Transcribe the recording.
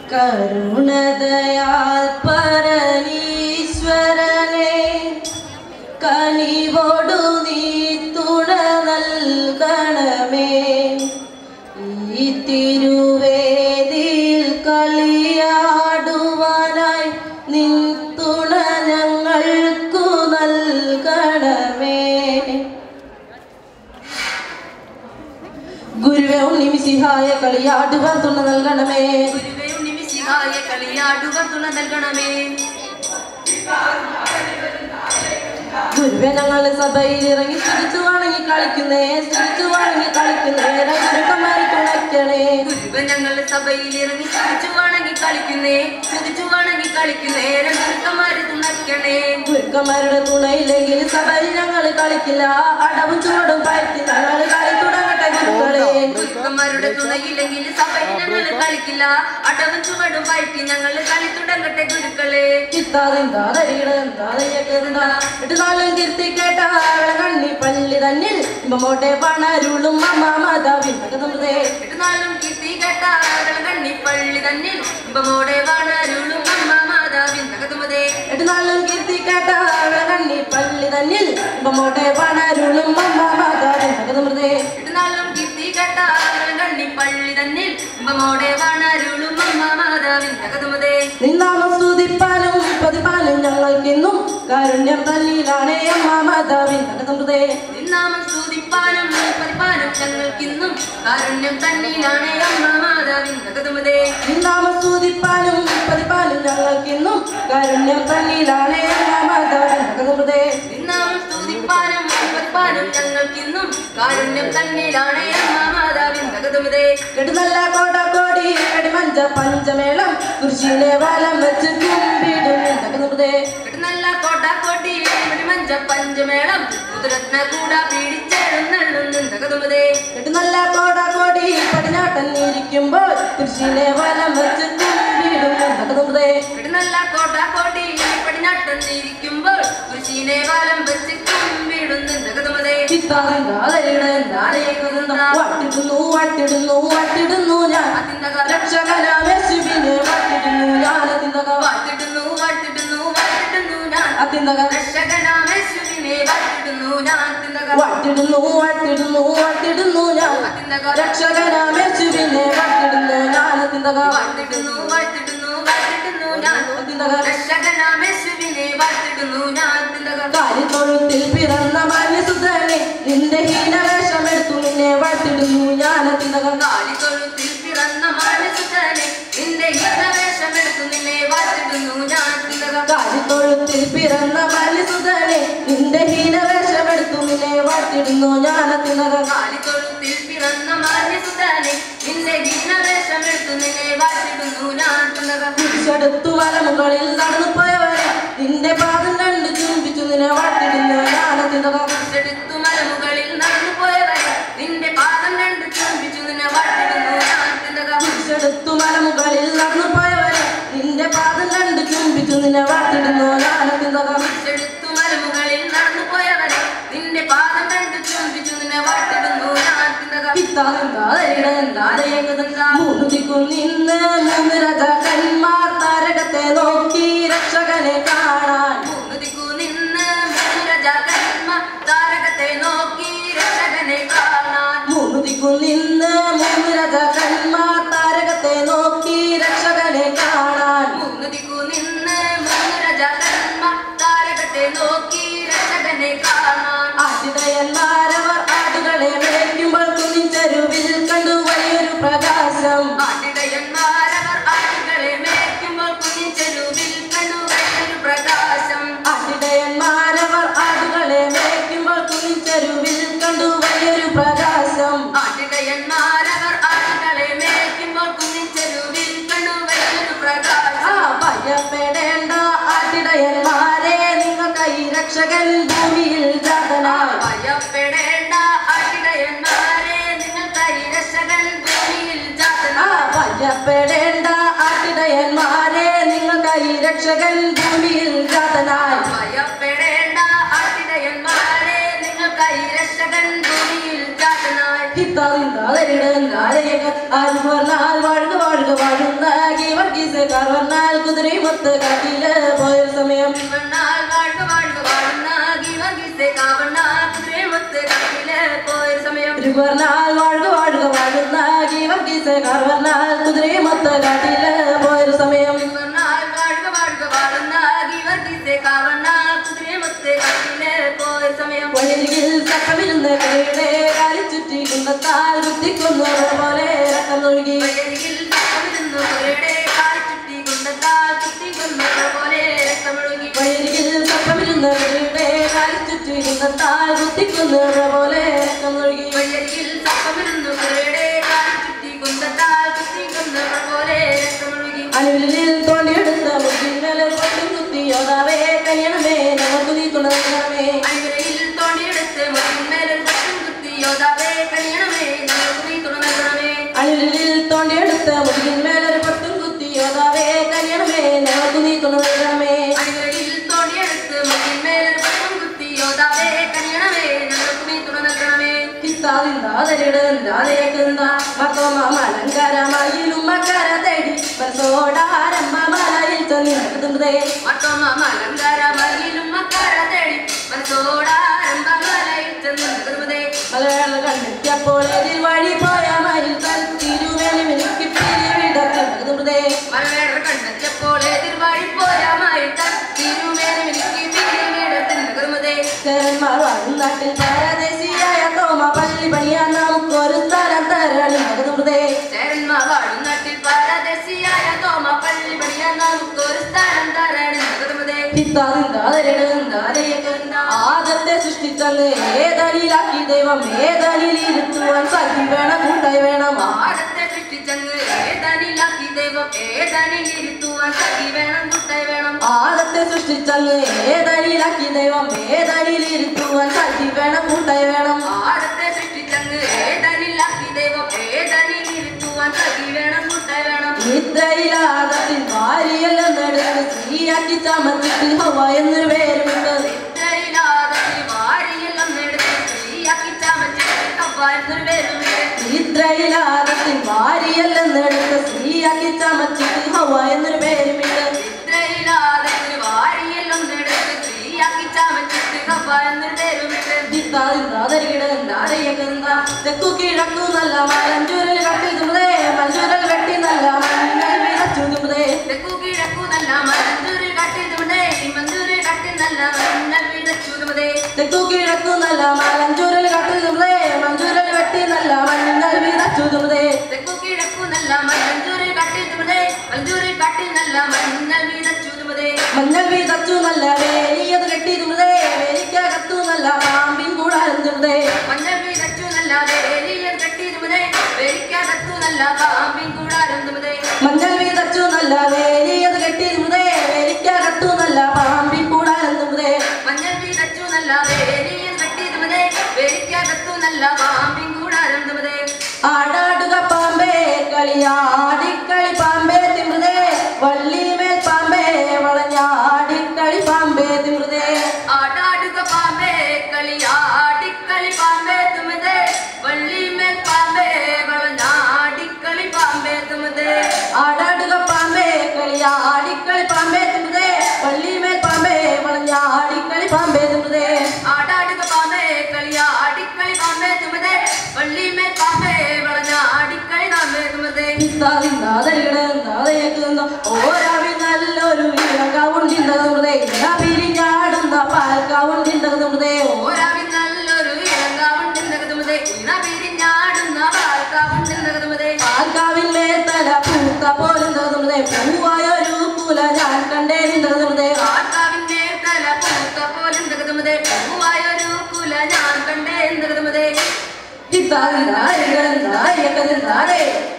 കരുണതയാൽ പരനീശ്വരനെ കനിവോടു നീ തുണ നൽകണമേ ഈ തിരുവേദിയിൽ കളിയാടുവാനായി നിൻ തുണ ഞങ്ങൾക്കു നൽകണമേ ഗുരുവേ ഉണ്ണിമിസിഹായ കളിയാടുവാൻ തുണ നൽകണമേ ഗുരുവേ ഉണ്ണിമിശിഹായ കളിയാടുവാൻ തുണ നൽകണമേ ഗുരുവെ ഞങ്ങൾ സഭയിൽ ഇറങ്ങി സ്തുതിച്ചു വണങ്ങി കളിക്കുന്നേ സ്തുതിച്ചു വണങ്ങി കളിക്കുന്നേ ഗുരുക്കന്മാരെ തുണയ്ക്കണേ ഗുരുവ ഞങ്ങൾ സഭയിൽ ഇറങ്ങി ചുതിച്ചു വണങ്ങി കളിക്കുന്നേ ചുതിച്ചു വണങ്ങി കളിക്കുന്നേ രംഗമാര് തുണയ്ക്കണേ ഗുരുക്കന്മാരുടെ തുണയില്ലെങ്കിൽ സഭയിൽ ഞങ്ങൾ കളിക്കില്ല അടവും ചുവടും പയറ്റി ഞങ്ങൾ കളി തുടങ്ങട്ടെ ഗുരുക്കളെ ഗുരുക്കന്മാരുടെ തുണയില്ലെങ്കിൽ സഭയിൽ ഞങ്ങൾ കളിക്കില്ല അടവും ചുവടും പയറ്റി ഞങ്ങൾ കളി തുടങ്ങട്ടെ ഗുരുക്കളെ നാളും കീർത്തി കേട്ട കണ്ണി പള്ളി തന്നിൽ ഇമ്പമോട്ടെ പണരുളും അമ്മ മാതാവിൻ ഭഗതമൃതേ എട്ടുനാളും കീർത്തി കേട്ട കണ്ണി പള്ളി തന്നിൽ ഇമ്പമോടെ വാണരുളും അമ്മ മാതാവിൻ തകതുമതേ എട്ടുനാളും കീർത്തി കേട്ട കണ്ണി പള്ളി തന്നിൽ ഇമ്പമോട്ടെ പണരുളും അമ്മ മാതാവിൻ ഭഗതമൃതേ എട്ടുനാളും കീർത്തി കേട്ട കണ്ണി പള്ളി തന്നിൽ ഇമ്പമോടെ വാണരുളും അമ്മ മാതാവിൻ തകതുമതേ നിന്നാമം സ്തുതിപ്പാനും പതിപ്പാനും ഞങ്ങൾക്കിന്നും കാരുണ്യം തന്നിലാണേ അമ്മ മാതാവിൻ ഭഗതമൃതേ നിന്നാമം സ്തുതിപ്പാനും പരിപ്പാനും ഞങ്ങൾക്കിന്നും കാരുണ്യം തന്നിലാണ് അമ്മ മാതാവിൻ തകതുമതേ നിന്നാമം സ്തുതിപ്പാനും പതിപ്പാനും ഞങ്ങൾക്കിന്നും കാരുണ്യം തന്നിലാണേ അമ്മ മാതാവിൻ ഭഗതമൃതേ നിന്നാമം സ്തുതിപ്പാനും പരിപ്പാനും ഞങ്ങൾക്കിന്നും കാരുണ്യം തന്നിലാണ് അമ്മ മാതാവിൻ തകതുമതേ കെടുനല്ല കോടാക്കോടി കടിമഞ്ച പഞ്ചമേളം കുരിശിനെ വലം വെച്ച് കുമ്പിടും ഭഗതമൃതേ നല്ല കോട്ടാക്കോട്ടി മണിമഞ്ച പഞ്ചമേളം മുതുരത്ന കൂട പീഡിച്ചെഴുന്നള്ളുന്നു തകതുമതേ കെടുനല്ല കോടാക്കോടി പടിഞ്ഞാട്ടൻ ഇരിക്കുമ്പോൾ കുരിശിനെ വലം വെച്ച് കുമ്പിടും ഭഗതമൃതേ നല്ല കോട്ടാക്കോട്ടി പടിഞ്ഞാട്ടെന്നിരിക്കുമ്പോൾ കൃഷിനെ വാലം വെച്ച് കുമ്പിടുന്നു തകതുമതേ വട്ടിടുന്നു വട്ടിടുന്നു വട്ടിടുന്നു ഞാൻ രക്ഷകനാമേശുവിനെ വട്ടിടുന്നു ഞാൻ അതിന്തക വാട്ടിടുന്നു വാട്ടിടുന്നു വാട്ടിടുന്നു ഞാൻ അതിന്തക രക്ഷകനാമേശ്വരിനെ വാട്ടിടുന്നു ഞാൻ തിന്തക വട്ടിടുന്നു വട്ടിടുന്നു വട്ടിടുന്നു ഞാൻ തിന്തക രക്ഷകനാമേശുവിനെ വട്ടിടുന്നു ഞാൻ അതിന്തക വാട്ടിടുന്നു വാട്ടിടുന്നു വാട്ടിടുന്നു ഞാൻ അതിന്തക രക്ഷകനാമേശ്വരിനെ വാട്ടിടുന്നു ഞാൻ തിന്തക കാലിത്തൊഴുത്തിൽ പിറന്ന മാന്യസുതനെ നിന്റെ ഹീനവേഷമെടുത്തു നിന്നെ വട്ടിടുന്നു ഞാൻ അതിന്തക കാലിതൊഴുത്തിൽ പിറന്ന മാനസുതനെ നിന്റെ ഗീതവേഷമെടുത്തു നിന്നെ വാട്ടിടുന്നു ഞാൻ തിന്തക കാലിത്തൊഴുത്തിൽ പിറന്ന മാന്യസുതനെ നിന്റെ ഹീനവേഷമെടുത്തു നിന്നെ വട്ടിടുന്നു ഞാൻ അതിന്തക കാലിതൊഴുത്തിൽ പിറന്ന മാന്യസുതനെ നിന്റെ ഗീതവേഷമെടുത്തു നിന്നെ വാട്ടിടുന്നു ഞാൻ തിന്തക കുരിശെടുത്തു മലമുകളിൽ നടന്നു പോയവരെ നിന്റെ പാദം കണ്ട് ചുംബിച്ചു നിന്നെ വട്ടിടുന്നു ഞാൻ അതിന്തക എടുത്തു മലമുകളിൽ നടന്നു പോയവരെ നിന്റെ പാദം കണ്ട് ചുംബിച്ചു നിന്നെ വാട്ടിടുന്നു ഞാൻ തിന്തക കുരിശെടുത്തു മലമുകളിൽ നടന്നു പോയവരെ നിന്റെ പാദം കണ്ട് ചുംബിച്ചു നിന്നെ വട്ടിടുന്നു ഞാൻ അതിന്തക എടുത്തു മലമുകളിൽ നടന്നു പോയവരെ നിന്റെ പാദം കണ്ട് ചുംബിച്ചു നിന്നെ വാട്ടിടുന്നു ഞാൻ തിന്തക മൂന്ന് ദിക്കും നിന്ന് മൂന്ന് രജകന്മാർ താരകത്തെ നോക്കി രക്ഷകനെ കാണാൻ മൂന്ന് ദിക്കു നിന്ന് മൂന്ന് രാജാക്കന്മാർ താരകത്തെ നോക്കി രക്ഷകനെ കാണാൻ മൂന്ന് ദിക്കും നിന്ന് മൂന്ന് രജകന്മാർ താരകത്തെ നോക്കി രക്ഷകനെ കാണാൻ മൂന്ന് ദിക്കു നിന്ന് മൂന്ന് രാജാക്കന്മാർ താരകത്തെ നോക്കി രക്ഷകനെ കാണാൻ ആതിഥയന്മാരവർ ആടുകളെ മേയ്ക്കുമ്പോൾ കുന്നിൻ ചെരുവിൽ കണ്ടു വലിയൊരു പ്രകാശം ആട്ടിടയന്മാരവർ ആടുകളെ മേയ്ക്കുമ്പോൾ കുഞ്ഞിൻ ചെരുവിൽ കണ്ടു വലിയൊരു പ്രകാശം ആതിഥയന്മാരവർ ആടുകളെ മേയ്ക്കുമ്പോൾ കുന്നിൻ ചെരുവിൽ കണ്ടു വലിയൊരു പ്രകാശം ആട്ടിടയന്മാരവർ ആടുകളെ മേയ്ക്കുമ്പോൾ കുഞ്ഞിൻ ചെരുവിൽ കണ്ടു വലിയൊരു ആ പ്രകാശം ഭയപ്പെടേണ്ട ആട്ടിടയന്മാരെ നിങ്ങൾക്ക് ഈ രക്ഷകൻ ഭൂമിയിൽ ജാതനായി ഭയപ്പെടേണ്ട ആട്ടിടയന്മാരെ നിങ്ങൾക്കായി രക്ഷകൻ ഭൂമിയിൽ ആ ജാതനായി ഭയപ്പെടേണ്ട ആട്ടിടയന്മാരെ നിങ്ങൾക്ക് ഈ രക്ഷകൻ ഭൂമിയിൽ ജാതനായി ഭയപ്പെടേണ്ട ആട്ടിടയന്മാരെ നിങ്ങൾക്കായി രക്ഷകൻ ഭൂമിയിൽ ജാതനായി ഹിത്താതിന്താതരിടൻ ആരയകൻ ആര് പറഞ്ഞാൽ വാഴുക വാഴുക വാഴുന്ന ഗീവർഗി കുതിരയുമൊത്ത് കാട്ടില് പോയൊരു സമയം വണ്ണാൽ വാഴ്ക വാഴ്ക വാഴുന്ന ഗീവർഗീസെ കാവണ്ണ കുതിരയുമൊത്ത് കാട്ടില് പോയൊരു സമയം തിരുവർന്നാൽ വാഴുക വാഴുക വാഴുന്ന ഗീവർഗീസ് കാർവർന്നാൽ കുതിരയുമൊത്ത് കാട്ടില് പോയൊരു സമയം വണ്ണാൽ വാഴ്ക വാഴ്ക വാഴുന്ന ഗീവർഗീസെ കാവണ്ണ കുതിരയുമൊത്ത് കാട്ടില് പോയൊരു സമയം വഴിയിൽ ചക്കമിരുന്ന് കരയുടെ കാലി ചുറ്റി കുന്നത്താൽ കുത്തിക്കൊന്നത് പോലെ രക്തം ഒഴുകി വയലിൽ തപ്പമിരുന്നു കുതിരയുടെ കാൽ ചുറ്റി കുന്തത്താൽ കുത്തി കൊന്നത് പോലെ രക്തമൊഴുകി വഴിയിൽ ചക്കമിരുന്ന് കരയുടെ കാലി ചുറ്റി കുന്നത്താൽ കുത്തിക്കൊന്നത് പോലെ രക്തം ഒഴുകി വയലിൽ തപ്പമിരുന്നു കുതിരയുടെ കാൽ ചുറ്റി കുന്തത്താൽ കുത്തി കൊന്നത് പോലെ രക്തമൊഴുകി അണിവിലിൽ തോണ്ടിയെടുത്ത മുട്ടിന്മേലെ കൊണ്ടും കുത്തി യോതാവേ കനിയണമേ ഞങ്ങൾക്ക് നീ തുണരണമേ അണിവരയിൽ തോണ്ടിയെടുത്ത് മുട്ടിന്മേലൊരു കൊട്ടും കുത്തി യോദ്ധാവേ കണിയണമേ ഞങ്ങൾക്ക് നീ തുണ നൽകണമേ അണിവിലിൽ തോണ്ടിയെടുത്ത മുട്ടിന്മേലൊരു പൊട്ടും കുത്തി യോതാവേ കനിയണമേ ഞങ്ങൾക്ക് നീ തുണരണമേ അണിവരയിൽ തോണ്ടിയെടുത്ത് മുട്ടിന്മേലൊരു കൊട്ടും കുത്തി യോദ്ധാവേ കണിയണമേ ഞങ്ങൾക്ക് നീ തുണ നൽകണമേ മലങ്കരമയിലും തേടി ബസോടാരംഭ മലയിൽ ചെന്നിടത്തുന്നതേ മട്ടോമ മലങ്കാര മയിലും മക്കാര തേടി മനസ്സോടാരംഭമലയിൽ ചെന്ന് നിർമ്മതേ മലയാള കണ്ടെത്തിയപ്പോൾ എതിർ വഴി പോയ മയിൽ തിരുവേലിമിനിക്ക് പിരിവിടത്തുന്നതേ മലവേടർ കണ്ടെത്തിയപ്പോൾ എതിർവഴി പോരാമായിട്ട് തിരുമേനി മിനുക്കി പിരിവിടത്തിൽ നിർമ്മതേ ചേരന്മാർ വാഴും നാട്ടിൽ പരദേശിയായ തോമ പള്ളി പണിയാൻ നമുക്കൊരു സ്ഥലം തരണം മകതുമൃതേ ചേരന്മാർ വാഴും നാട്ടിൽ പരദേശിയായ തോമ പള്ളി പണിയാൻ നമുക്കൊരു സ്ഥാനം തരാണ് നിർമ്മതേ ആദത്തെ സൃഷ്ടിച്ചങ്ങ് ഏതനിലാക്കി ദൈവം ഏതനിൽ ഇരുത്തുവാൻ സഖി വേണം കൂട്ടായി വേണം ആടത്തെ സൃഷ്ടിച്ചങ്ങ് ഏതനിലാക്കി ദൈവം ഏതനിൽ ഇരുത്തുവാൻ സഖി വേണം കുട്ടായി വേണം ആദത്തെ സൃഷ്ടിച്ചങ്ങ് ഏതനിലാക്കി ദൈവം ഏതനിൽ ഇരുത്തുവാൻ സഖി വേണം കൂട്ടായി വേണം ആടത്തെ സൃഷ്ടിച്ചങ്ങ് ഏതനിലാക്കി ദൈവം ഏതനിൽ ഇരുത്തുവാൻ സഖി വേണം കുട്ടായി വേണം നിദ്രയിലാദത്തിൻ ഭാര്യയെല്ലാം നെടുത്ത് സ്ത്രീയാക്കി ചമച്ചിട്ട് ഹവ എന്നൊരു പേരുമുണ്ട് നിദ്രയില്ലാതെ വാരിയെല്ലാം എടുത്ത് സ്ത്രീയാക്കി ചമച്ചിട്ട് ഹവ്വ എന്നൊരു പേരുമിട്ട് നിദ്രയിലാദത്തിൻ ഭാര്യയെല്ലാം നെടുത്ത് സ്ത്രീയാക്കി ചമച്ചിട്ട് ഹവ എന്നൊരു പേരുമുണ്ട് നിദ്രയില്ലാതെ വാരിയെല്ലാം എടുത്ത് സ്ത്രീയാക്കി ചമച്ചിട്ട് ഹവ്വ എന്നൊരു പേരുമിട്ട് തെക്കു കിഴക്കു നല്ല മലഞ്ചൂരൽ കട്ടി തുമ്പതേ മഞ്ചൂരൽ വെട്ടി നല്ല മഞ്ഞൾ വിതച്ചു തുമ്പതേ തെക്കു കിഴക്കു നല്ല മലഞ്ചൂരിൽ കട്ടിതുമുണ്ടേ മഞ്ചൂരിൽ കട്ടി നല്ല മണ്ണൽ വിതച്ചുതുമതേ തെക്കു കിഴക്കു നല്ല മലഞ്ചൂരൽ കട്ടി തുമ്പതേ മഞ്ചൂരൽ വെട്ടി നല്ല മഞ്ഞൾ വിതച്ചു തുമ്പതേ തെക്കു കിഴക്കു നല്ല മലഞ്ചൂരിൽ കട്ടിതുമുണ്ടേ മഞ്ചൂരിൽ കട്ടി നല്ല മണ്ണൽ വിതച്ചുതുമതേ മഞ്ഞൾ വിതച്ചു നല്ല വേലിയത് കെട്ടി തുമ്പതേ വേലിക്കകത്തു നല്ല പാമ്പിൻ കൂടാരം തുമ്പതേ മഞ്ഞൾ വിതച്ചു നല്ല വേലിയൻ കട്ടിതുമുണ്ടേ വേലിക്കകത്തു നല്ല പാമ്പിൻ കൂടാരം തുമുതേ മഞ്ഞൾ വിതച്ചു നല്ല വേലിയത് കെട്ടി തുമ്പതേ വേലിക്കകത്തു നല്ല പാമ്പിൻ കൂടാരം തുമ്പതേ മഞ്ഞൾ വിതച്ചു നല്ല വേലിയൻ കട്ടിതുമുണ്ടേ വേലിക്കകത്തു നല്ല പാമ്പിൻ കൂടാരം തുമുതേ ആടാടുക പാമ്പേ കളിയാടിക്കളി പാമ്പേ തിമൃതേ വള്ളിമേൽ പാമ്പേ വളഞ്ഞാടിക്കളി പാമ്പേ തിമൃതേ ആടാടുക പാമ്പേ കളിയാടിക്കളി പാമ്പേ തുമതേ വള്ളിമേൽ പാമ്പേ വളഞ്ഞാടിക്കളി പാമ്പേ തുമതേ ആടാടുക പാമ്പേ കളിയാടിക്കളി പാമ്പേ തിമൃതേ വള്ളിമേൽ പാമ്പേ വളഞ്ഞാടിക്കളി പാമ്പേ തിമൃതേ ആടാടുക പാമ്പേ കളിയാടിക്കളി പാമ്പേ തുമതേ വള്ളിമേൽ പാമ്പേ വളഞ്ഞാടിക്കളി പാമ്പേ തുമതേ ഓരാവി നല്ലൊരു കവുണ്ടിണ്ടതേ പിരിഞ്ഞാടുന്ന പാൽ കവുണ്ടിണ്ടതേ ഓരാവി നല്ലൊരു ഇളങ്കാവുണ്ടെന്നകതുമതേ ഇണ പിരിഞ്ഞാടുന്ന പാൽക്കാവുണ്ടെന്നകതുമതേ പാൽക്കാവിൻ മേത്തല പൂത്ത പോലുണ്ടതേ പൂവായൊരു കുല ഞാൻ കണ്ടേണ്ടതേ ആർക്കാവിന്റെ തല പൂത്ത പോലെന്തകതുമതേ പൂവായൊരു കുല ഞാൻ കണ്ടേ എന്തകതുമതേ ഇത്താ